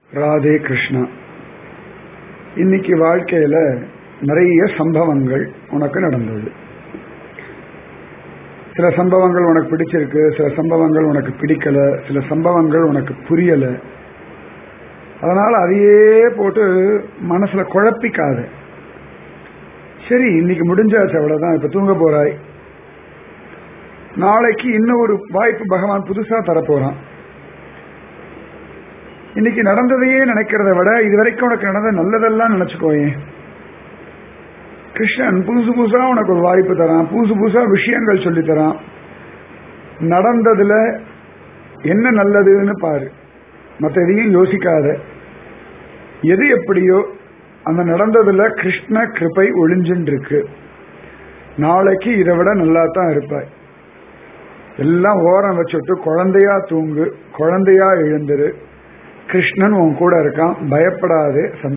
ராதே கிருஷ்ணா இன்னைக்கு வாழ்க்கையில நிறைய சம்பவங்கள் உனக்கு நடந்தது சில சம்பவங்கள் உனக்கு பிடிச்சிருக்கு சில சம்பவங்கள் உனக்கு பிடிக்கல சில சம்பவங்கள் உனக்கு புரியல அதனால அதையே போட்டு மனசுல குழப்பிக்காத சரி இன்னைக்கு முடிஞ்சாச்சு அவ்வளவுதான் இப்ப தூங்க போறாய் நாளைக்கு இன்னும் ஒரு வாய்ப்பு பகவான் புதுசா தரப்போறான் இன்னைக்கு நடந்ததையே நினைக்கிறத விட இது வரைக்கும் உனக்கு நடந்த நல்லதெல்லாம் நினைச்சுக்கோயேன் கிருஷ்ணன் புதுசு புதுசா உனக்கு ஒரு வாய்ப்பு தரான் புதுசு புதுசா விஷயங்கள் சொல்லி தரான் நடந்ததுல என்ன நல்லதுன்னு பாரு மற்ற எதையும் யோசிக்காத எது எப்படியோ அந்த நடந்ததுல கிருஷ்ண கிருப்பை ஒளிஞ்சுன்னு இருக்கு நாளைக்கு இதை விட நல்லா தான் இருப்பாய் எல்லாம் ஓரம் வச்சுட்டு குழந்தையா தூங்கு குழந்தையா எழுந்துரு கிருஷ்ணன் உன் கூட இருக்கான் பயப்படாதே